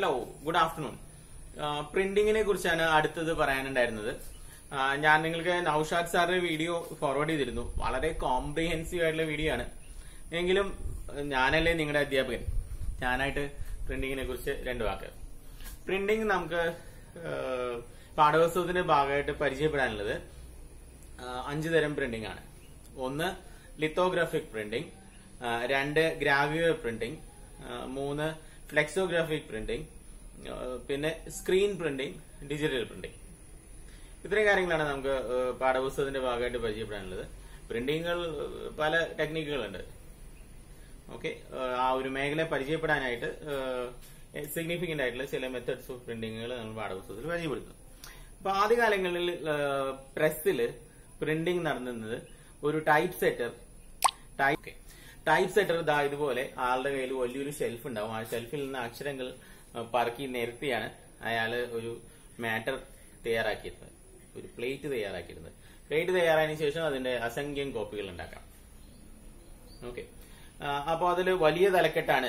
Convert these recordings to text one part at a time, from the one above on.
hello good afternoon പ്രിന്റിങ്ങിനെ കുറിച്ചാണ് അടുത്തത് പറയാനുണ്ടായിരുന്നത് ആ, ഞാൻ നിങ്ങൾക്ക് നൌഷാദ് സാറിന്റെ വീഡിയോ ഫോർവേഡ് ചെയ്തിരുന്നു വളരെ കോംപ്രിഹെൻസീവ് ആയിട്ടുള്ള വീഡിയോ ആണ് എങ്കിലും ഏഹ്, ഞാനല്ലേ നിങ്ങളുടെ അധ്യാപകൻ ഞാനായിട്ട് പ്രിന്റിങ്ങിനെ കുറിച്ച് രണ്ട് വാക്ക് പ്രിന്റിംഗ് നമുക്ക് ഏഹ്, പാഠപുസ്തകത്തിന്റെ ഭാഗമായിട്ട് പരിചയപ്പെടാനുള്ളത് ആ, അഞ്ച് തരം പ്രിന്റിംഗ് ആണ് ഒന്ന് ലിത്തോഗ്രാഫിക് പ്രിന്റിംഗ് രണ്ട് ഗ്രാവിയർ പ്രിന്റിംഗ് മൂന്ന് ഫ്ലെക്സോഗ്രാഫിക് പ്രിന്റിംഗ് പിന്നെ സ്ക്രീൻ പ്രിന്റിംഗ് ഡിജിറ്റൽ പ്രിന്റിംഗ് ഇത്രയും കാര്യങ്ങളാണ് നമുക്ക് ഏഹ്, പാഠപുസ്തകത്തിന്റെ ഭാഗമായിട്ട് പരിചയപ്പെടാനുള്ളത് പ്രിന്റിങ്ങുകൾ ഏഹ്, പല ടെക്നിക്കുകളുണ്ട് ഓക്കെ ആ ഒരു മേഖല പരിചയപ്പെടാനായിട്ട് സിഗ്നിഫിക്കന്റ് ആയിട്ടുള്ള ചില മെത്തേഡ്സ് ഓഫ് പ്രിന്റിങ്ങുകൾ നമ്മൾ പാഠപുസ്തകത്തിൽ പരിചയപ്പെടുത്തും അപ്പൊ ആദ്യകാലങ്ങളിൽ പ്രസ്സിൽ പ്രിന്റിംഗ് നടന്നിരുന്നത് ഒരു type setter type type setter ഇതാ ഇതുപോലെ ആളുടെ കയ്യിൽ വലിയൊരു ഷെൽഫ് ഉണ്ടാവും ആ ഷെൽഫിൽ നിന്ന് അക്ഷരങ്ങൾ ആ, പറക്കി നിരത്തിയാണ് അയാൾ ഒരു മാറ്റർ തയ്യാറാക്കിയിരുന്നത് ഒരു പ്ലേറ്റ് തയ്യാറാക്കിയിരുന്നത് പ്ലേറ്റ് തയ്യാറായതിനു ശേഷം അതിന്റെ അസംഖ്യം കോപ്പികൾ ഉണ്ടാക്കാം ഓക്കെ അപ്പൊ അതിൽ വലിയ തലക്കെട്ടാണ്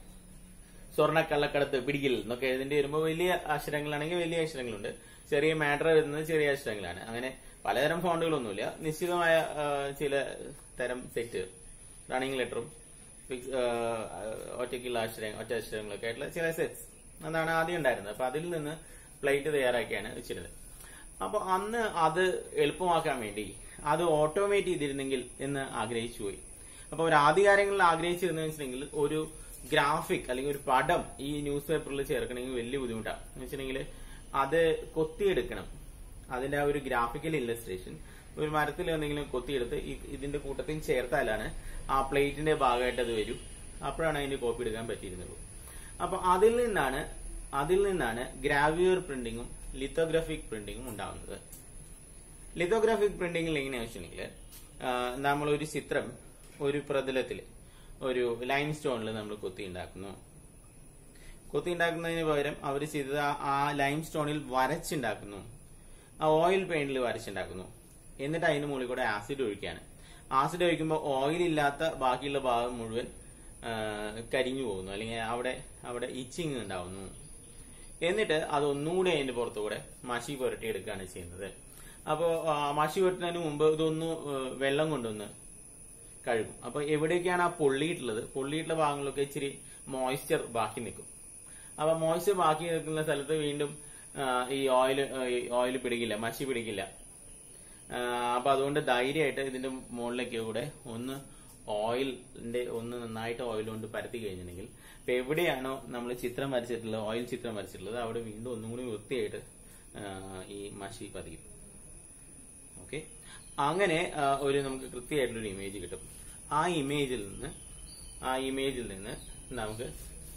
സ്വർണ്ണ കള്ളക്കടത്ത് പിടിക്കൽ എന്നൊക്കെ എഴുതേണ്ടി വരുമ്പോൾ വലിയ അക്ഷരങ്ങളാണെങ്കിൽ വലിയ അക്ഷരങ്ങളുണ്ട് ചെറിയ മാറ്റർ വരുന്നത് ചെറിയ അക്ഷരങ്ങളാണ് അങ്ങനെ പലതരം ഫോണ്ടുകളൊന്നുമില്ല നിശ്ചിതമായ ആ, ചില തരം സെറ്റ് റണ്ണിങ് ലെറ്ററും ഫിക്സ് ഒറ്റയ്ക്കുള്ള അക്ഷരം ഒറ്റ അക്ഷരങ്ങളൊക്കെ ആയിട്ടുള്ള ചില സെറ്റ്സ് അതാണ് ആദ്യം ഉണ്ടായിരുന്നത് അപ്പൊ അതിൽ നിന്ന് പ്ലേറ്റ് തയ്യാറാക്കിയാണ് വെച്ചിരുന്നത് അപ്പൊ അന്ന് അത് എളുപ്പമാക്കാൻ വേണ്ടി അത് ഓട്ടോമേറ്റ് ചെയ്തിരുന്നെങ്കിൽ എന്ന് ആഗ്രഹിച്ചു പോയി അപ്പൊ ഒരു ആദ്യകാര്യങ്ങളിൽ ആഗ്രഹിച്ചിരുന്നെന്ന് വെച്ചിട്ടുണ്ടെങ്കിൽ ഒരു ഗ്രാഫിക് അല്ലെങ്കിൽ ഒരു പടം ഈ ന്യൂസ് പേപ്പറിൽ ചേർക്കണമെങ്കിൽ വലിയ ബുദ്ധിമുട്ടാണ് എന്ന് വെച്ചിട്ടുണ്ടെങ്കിൽ അത് കൊത്തിയെടുക്കണം അതിന്റെ ആ ഒരു ഗ്രാഫിക്കൽ ഇല്ലസ്ട്രേഷൻ ഒരു മരത്തിൽ എന്തെങ്കിലും കൊത്തിയെടുത്ത് ഈ ഇതിന്റെ കൂട്ടത്തിൽ ചേർത്താലാണ് ആ പ്ലേറ്റിന്റെ ഭാഗമായിട്ട് അത് വരും അപ്പോഴാണ് അതിന്റെ കോപ്പി എടുക്കാൻ പറ്റിയിരുന്നുള്ളൂ അപ്പൊ അതിൽ നിന്നാണ് അതിൽ നിന്നാണ് ഗ്രാവിയർ പ്രിന്റിങ്ങും ലിത്തോഗ്രാഫിക് പ്രിന്റിങ്ങും ഉണ്ടാകുന്നത് ലിത്തോഗ്രാഫിക് പ്രിന്റിംഗിൽ എങ്ങനെയാണെന്ന് വെച്ചിട്ടുണ്ടെങ്കിൽ നമ്മൾ ഒരു ചിത്രം ഒരു പ്രതലത്തിൽ ഒരു ലൈം സ്റ്റോണിൽ നമ്മൾ കൊത്തി ഉണ്ടാക്കുന്നു കൊത്തി ഉണ്ടാക്കുന്നതിന് പകരം അവർ ചെയ്തത് ആ- ആ ലൈം സ്റ്റോണിൽ വരച്ചുണ്ടാക്കുന്നു ആ ഓയിൽ പെയിന്റിൽ വരച്ചുണ്ടാക്കുന്നു എന്നിട്ട് അതിന് മുകളിൽ കൂടെ ആസിഡ് ഒഴിക്കുകയാണ് ആസിഡ് ഒഴിക്കുമ്പോൾ ഓയിൽ ഇല്ലാത്ത ബാക്കിയുള്ള ഭാഗം മുഴുവൻ ആ, കരിഞ്ഞു പോകുന്നു അല്ലെങ്കിൽ അവിടെ അവിടെ ഇച്ചിങ് ഉണ്ടാവുന്നു എന്നിട്ട് അത് ഒന്നുകൂടി അതിന്റെ പുറത്തുകൂടെ മഷി പുരട്ടി എടുക്കുകയാണ് ചെയ്യുന്നത് അപ്പോ ആ, മഷി പുരട്ടുന്നതിന് മുമ്പ് ഇതൊന്ന് ഏ, വെള്ളം കൊണ്ടൊന്ന് കഴുകും അപ്പൊ എവിടെയൊക്കെയാണ് ആ പൊള്ളിയിട്ടുള്ളത് പൊള്ളിയിട്ടുള്ള ഭാഗങ്ങളിലൊക്കെ ഇച്ചിരി മോയ്സ്ചർ ബാക്കി നിൽക്കും അപ്പൊ മോയ്സ്ചർ ബാക്കി നിൽക്കുന്ന സ്ഥലത്ത് വീണ്ടും ആ, ഈ ഓയിൽ ഓയിൽ പിടിക്കില്ല മഷി പിടിക്കില്ല ആ, അപ്പൊ അതുകൊണ്ട് ധൈര്യമായിട്ട് ഇതിന്റെ മുകളിലേക്ക് കൂടെ ഒന്ന് ഓയിലിന്റെ ഒന്ന് നന്നായിട്ട് ഓയിൽ കൊണ്ട് പരത്തി കഴിഞ്ഞിട്ടുണ്ടെങ്കിൽ ഇപ്പൊ എവിടെയാണോ നമ്മൾ ചിത്രം വരച്ചിട്ടുള്ളത് ഓയിൽ ചിത്രം വരച്ചിട്ടുള്ളത് അവിടെ വീണ്ടും ഒന്നും കൂടി വൃത്തിയായിട്ട് ആ, ഈ മഷി പതിക്കും ഓക്കെ അങ്ങനെ ആ, ഒരു നമുക്ക് കൃത്യമായിട്ടുള്ളൊരു ഇമേജ് കിട്ടും ആ ഇമേജിൽ നിന്ന് ആ ഇമേജിൽ നിന്ന് നമുക്ക്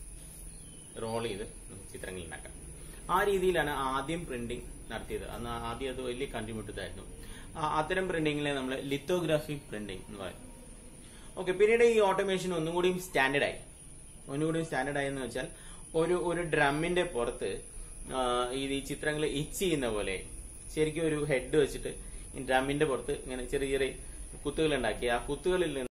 റോൾ ചെയ്ത് നമുക്ക് ചിത്രങ്ങൾ ഉണ്ടാക്കാം ആ രീതിയിലാണ് ആദ്യം പ്രിന്റിംഗ് നടത്തിയത് അന്ന് ആദ്യം അത് വലിയ കൺട്രിബ്യൂട്ടഡ് ആയിരുന്നു ആ- അത്തരം പ്രിന്റിംഗിലെ നമ്മൾ ലിത്തോഗ്രാഫിക് പ്രിന്റിംഗ് എന്ന് പറയും ഓക്കെ പിന്നീട് ഈ ഓട്ടോമേഷൻ ഒന്നുകൂടിയും സ്റ്റാൻഡേർഡ് ആയി ഒന്നുകൂടിയും സ്റ്റാൻഡേർഡ് ആയി എന്ന് വെച്ചാൽ ഒരു ഒരു ഡ്രമ്മിന്റെ പുറത്ത് ആ, ഈ ഈ ചിത്രങ്ങൾ ഇച്ച് ചെയ്യുന്ന പോലെ ശരിക്കും ഒരു ഹെഡ് വെച്ചിട്ട് ഈ ഡ്രമ്മിന്റെ പുറത്ത് ഇങ്ങനെ ചെറിയ ചെറിയ കുത്തുകൾ ഉണ്ടാക്കി ആ കുത്തുകളിൽ നിന്ന്